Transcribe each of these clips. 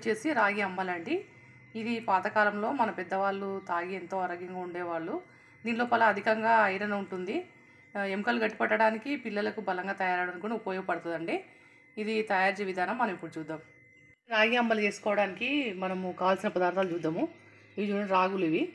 వచ్చేసి రాగి అంబలండి ఇది పాతకాలంలో మన పెద్దవాళ్ళు తాగి ఎంతో ఆరోగ్యంగా ఉండేవాళ్ళు దీని లోపల అధికంగా ఐరన్ ఉంటుంది ఆ, ఎముకలు గట్టిపట్టడానికి పిల్లలకు బలంగా తయారవడానికి కూడా ఉపయోగపడుతుందండి ఇది తయారు చేసే విధానం మనం ఇప్పుడు చూద్దాం రాగి అంబలి చేసుకోవడానికి మనము కావాల్సిన పదార్థాలు చూద్దాము ఇవి చూడండి రాగులు ఇవి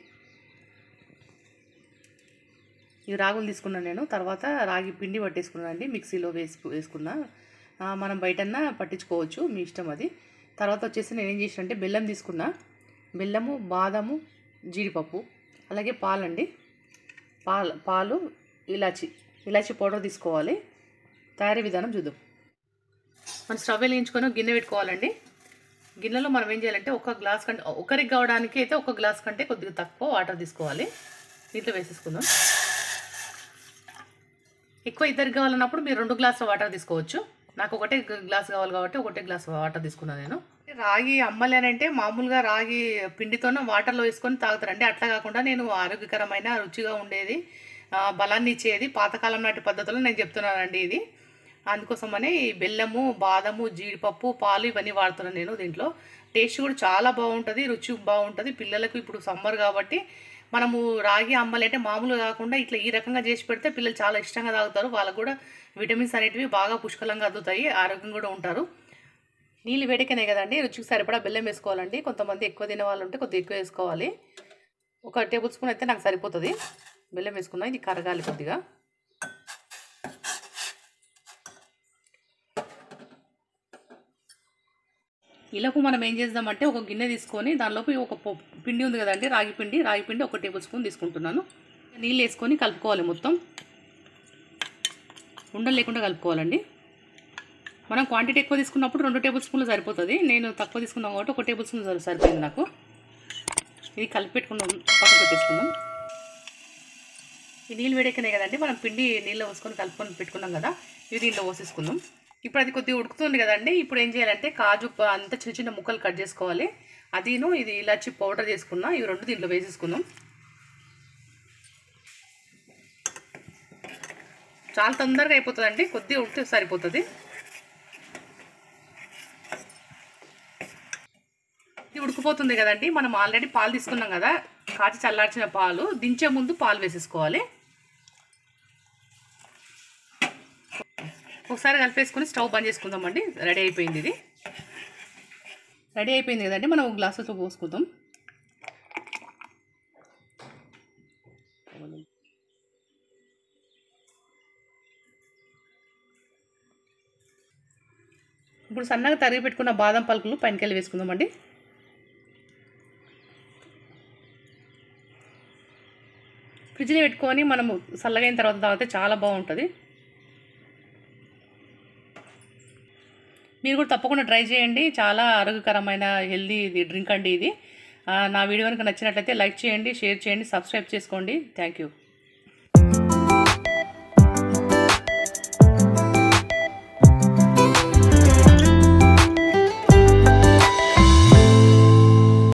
ఈ రాగులు తీసుకున్నాను నేను తర్వాత రాగి పిండి పట్టేసుకున్నాను అండి మిక్సీలో వేసుకు వేసుకున్నా ఆ, మనం బయటన్నా పట్టించుకోవచ్చు మీ ఇష్టం అది తర్వాత వచ్చేసి నేను ఏం చేసిన అంటే బెల్లం తీసుకున్నా బెల్లము బాదము జీడిపప్పు అలాగే పాలండి పాలు పాలు ఇలాచి ఇలాచి పౌడర్ తీసుకోవాలి తయారీ విధానం చూద్దాం మనం స్టవ్ వెలిగించుకొని ఒక గిన్నె పెట్టుకోవాలండి గిన్నెలో మనం ఏం చేయాలంటే ఒక గ్లాస్ కంటే ఒకరికి కావడానికి అయితే ఒక గ్లాస్ కంటే కొద్దిగా తక్కువ వాటర్ తీసుకోవాలి దీంట్లో వేసేసుకుందాం ఎక్కువ ఇద్దరికి కావాలన్నప్పుడు మీరు రెండు గ్లాసుల వాటర్ తీసుకోవచ్చు నాకు ఒకటే గ్లాస్ కావాలి కాబట్టి ఒకటే గ్లాస్ వాటర్ తీసుకున్నాను నేను రాగి అమ్మలి అని అంటే మామూలుగా రాగి పిండితోనే వాటర్లో వేసుకొని తాగుతారండి అట్లా కాకుండా నేను ఆరోగ్యకరమైన రుచిగా ఉండేది ఆ, బలాన్ని ఇచ్చేది పాతకాలం నాటి పద్ధతిలో నేను చెప్తున్నానండి ఇది అందుకోసమని ఈ బెల్లము బాదము జీడిపప్పు పాలు ఇవన్నీ వాడుతున్నాను నేను దీంట్లో టేస్ట్ కూడా చాలా బాగుంటుంది రుచి బాగుంటుంది పిల్లలకు ఇప్పుడు సమ్మర్ కాబట్టి మనము రాగి అంబలి అంటే మామూలుగా కాకుండా ఇట్లా ఈ రకంగా చేసి పెడితే పిల్లలు చాలా ఇష్టంగా తాగుతారు వాళ్ళకు కూడా విటమిన్స్ అనేటివి బాగా పుష్కలంగా అందుతాయి ఆరోగ్యం కూడా ఉంటారు నీళ్ళు వేడికనే కదండి రుచికి సరిపడా బెల్లం వేసుకోవాలండి కొంతమంది ఎక్కువ తినే వాళ్ళు ఉంటే కొద్దిగా ఎక్కువ వేసుకోవాలి ఒక టేబుల్ స్పూన్ అయితే నాకు సరిపోతుంది బెల్లం వేసుకున్నా ఇది కరగాలి కొద్దిగా ఇలాపు మనం ఏం చేద్దామంటే ఒక గిన్నె తీసుకొని దానిలోపు ఒక పొ- పిండి ఉంది కదండి రాగి పిండి రాగి పిండి ఒక టేబుల్ స్పూన్ తీసుకుంటున్నాను నీళ్ళు వేసుకొని కలుపుకోవాలి మొత్తం ఉండలు లేకుండా కలుపుకోవాలండి మనం క్వాంటిటీ ఎక్కువ తీసుకున్నప్పుడు రెండు టేబుల్ స్పూన్లు సరిపోతుంది నేను తక్కువ తీసుకున్నాను కాబట్టి ఒక టేబుల్ స్పూన్ సరి- సరిపోయింది నాకు ఇది కలిపి పెట్టుకున్నాం పక్కన పెట్టేసుకుందాం ఈ నీళ్ళు వేడెక్కినాయి కదండి మనం పిండి నీళ్ళు పోసుకొని కలుపుకొని పెట్టుకున్నాం కదా ఇది దీంట్లో పోసేసుకుందాం ఇప్పుడు అది కొద్దిగా ఉడుకుతుంది కదండి ఇప్పుడు ఏం చేయాలంటే కాజు ప- అంతా చిన్న చిన్న ముక్కలు కట్ చేసుకోవాలి అదిను ఇది ఇలాచి పౌడర్ చేసుకున్నా ఇవి రెండు దీంట్లో వేసేసుకుందాం చాలా తొందరగా అయిపోతుందండి కొద్దిగా ఉడికితే సరిపోతుంది ఇది ఉడికిపోతుంది కదండి మనం ఆల్రెడీ పాలు తీసుకున్నాం కదా కాచి చల్లార్చిన పాలు దించే ముందు పాలు వేసేసుకోవాలి ఒకసారి కలిపేసుకొని స్టవ్ బంద్ చేసుకుందామండి రెడీ అయిపోయింది ఇది రెడీ అయిపోయింది కదండి మనం ఒక గ్లాసుతో పోసుకుందాం ఇప్పుడు సన్నగా తరిగి పెట్టుకున్న బాదం పలుకులు పైనకెళ్ళి వేసుకుందామండి ఫ్రిడ్జ్లో పెట్టుకొని మనము చల్లగైన తర్వాత తాగితే చాలా బాగుంటుంది మీరు కూడా తప్పకుండా ట్రై చేయండి చాలా ఆరోగ్యకరమైన హెల్దీ ఇది డ్రింక్ అండి ఇది ఆ, నా వీడియో కనుక నచ్చినట్లయితే లైక్ చేయండి షేర్ చేయండి సబ్స్క్రైబ్ చేసుకోండి థ్యాంక్ యూ